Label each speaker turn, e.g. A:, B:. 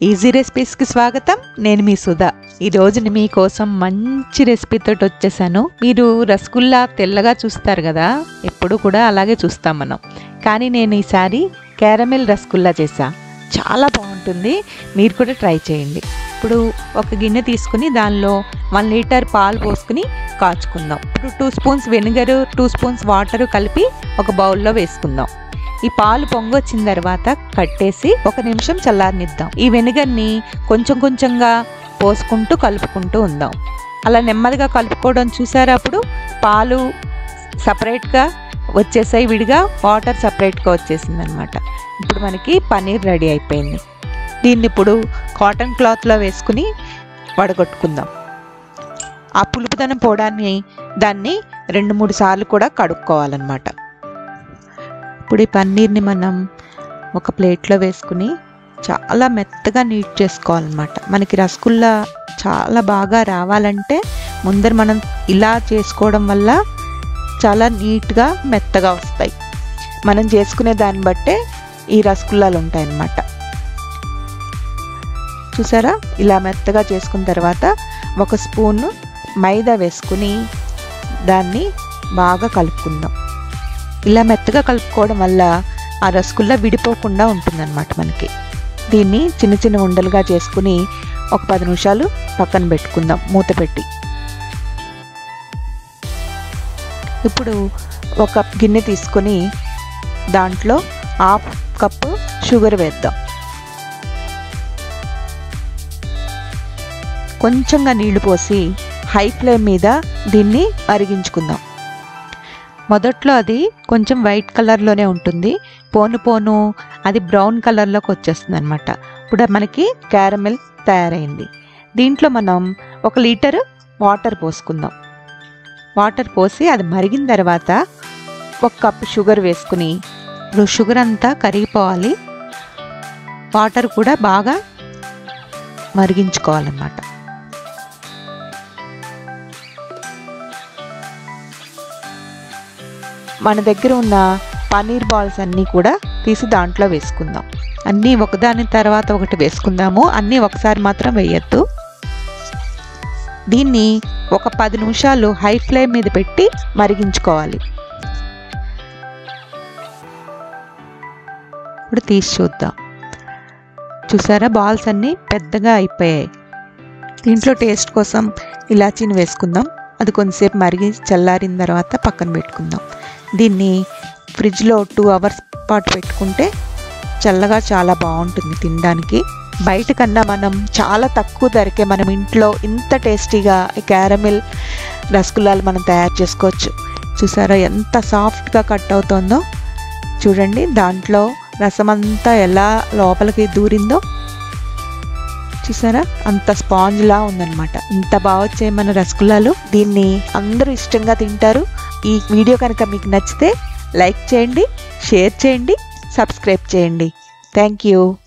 A: easy రెసిపీస్కి స్వాగతం నేను మీ సుధా ఈ రోజు మీకోసం మంచి రెసిపీతో వచ్చేసాను మీరు రసగుల్లా తెల్లగా చూస్తారు కదా ఎప్పుడు కూడా అలాగే చూస్తాం మనం కానీ నేను ఈసారి క్యారమెల్ రసగుల్లా చేసా చాలా బాగుంటుంది మీరు కూడా ట్రై చేయండి ఇప్పుడు ఒక గిన్నె తీసుకుని దానిలో వన్ లీటర్ పాలు పోసుకుని కాచుకుందాం ఇప్పుడు two spoons vinegar two spoons water కలిపి ఒక బౌల్లో వేసుకుందాం ఈ పాలు పొంగొచ్చిన తర్వాత కట్టేసి ఒక నిమిషం చల్లారనిద్దాం ఈ వెనిగర్ని కొంచెం కొంచెంగా పోసుకుంటూ కలుపుకుంటూ ఉందాం అలా నెమ్మదిగా కలుపుకోవడం చూసారా అప్పుడు పాలు సపరేట్గా వచ్చేసాయి విడిగా వాటర్ సపరేట్గా వచ్చేసింది అనమాట ఇప్పుడు మనకి పన్నీర్ రెడీ అయిపోయింది దీన్ని ఇప్పుడు కాటన్ క్లాత్లో వేసుకుని వడగొట్టుకుందాం ఆ పులుపుదనం పోవడాన్ని దాన్ని రెండు మూడు సార్లు కూడా కడుక్కోవాలన్నమాట ఇప్పుడు ఈ పన్నీర్ని మనం ఒక ప్లేట్లో వేసుకుని చాలా మెత్తగా నీట్ చేసుకోవాలన్నమాట మనకి రసగుల్లా చాలా బాగా రావాలంటే ముందర మనం ఇలా చేసుకోవడం వల్ల చాలా నీట్గా మెత్తగా వస్తాయి మనం చేసుకునే దాన్ని బట్టే ఈ రసగుల్లాలు ఉంటాయన్నమాట చూసారా ఇలా మెత్తగా చేసుకున్న తర్వాత ఒక స్పూన్ మైదా వేసుకుని దాన్ని బాగా కలుపుకుందాం ఇలా మెత్తగా కలుపుకోవడం వల్ల ఆ రసగుల్లా విడిపోకుండా ఉంటుందన్నమాట మనకి దీన్ని చిన్న చిన్న ఉండలుగా చేసుకుని ఒక పది నిమిషాలు పక్కన పెట్టుకుందాం మూత పెట్టి ఇప్పుడు ఒక గిన్నె తీసుకొని దాంట్లో హాఫ్ కప్పు షుగర్ వేద్దాం కొంచెంగా నీళ్లు పోసి హై ఫ్లేమ్ మీద దీన్ని అరిగించుకుందాం మొదట్లో అది కొంచెం వైట్ కలర్లోనే ఉంటుంది పోను పోను అది బ్రౌన్ కలర్లోకి వచ్చేస్తుంది అనమాట ఇప్పుడు మనకి క్యారమెల్ తయారైంది దీంట్లో మనం ఒక లీటర్ వాటర్ పోసుకుందాం వాటర్ పోసి అది మరిగిన తర్వాత ఒక కప్ షుగర్ వేసుకుని ఇప్పుడు షుగర్ అంతా కరిగిపోవాలి వాటర్ కూడా బాగా మరిగించుకోవాలన్నమాట మన దగ్గర ఉన్న పన్నీర్ బాల్స్ అన్నీ కూడా తీసి దాంట్లో వేసుకుందాం అన్నీ ఒకదాని తర్వాత ఒకటి వేసుకుందాము అన్నీ ఒకసారి మాత్రం వేయద్దు దీన్ని ఒక పది నిమిషాలు హై ఫ్లేమ్ మీద పెట్టి మరిగించుకోవాలి ఇప్పుడు తీసి చూద్దాం చూసారా బాల్స్ అన్నీ పెద్దగా అయిపోయాయి దీంట్లో టేస్ట్ కోసం ఇలాచీని వేసుకుందాం అది కొంతసేపు మరిగి చల్లారిన తర్వాత పక్కన పెట్టుకుందాం దీన్ని ఫ్రిడ్జ్లో టూ అవర్స్ పాటు పెట్టుకుంటే చల్లగా చాలా బాగుంటుంది తినడానికి బయట కన్నా మనం చాలా తక్కువ ధరకే మనం ఇంట్లో ఇంత టేస్టీగా క్యారమిల్ రసగుల్లాలు మనం తయారు చేసుకోవచ్చు చూసారా ఎంత సాఫ్ట్గా కట్ అవుతుందో చూడండి దాంట్లో రసం అంతా ఎలా లోపలికి దూరిందో చూసారా అంత స్పాంజ్లా ఉందన్నమాట ఇంత బాగా వచ్చాయి మన రసగుల్లాలు దీన్ని అందరూ ఇష్టంగా తింటారు ఈ వీడియో కనుక మీకు నచ్చితే లైక్ చేయండి షేర్ చేయండి సబ్స్క్రైబ్ చేయండి థ్యాంక్ యూ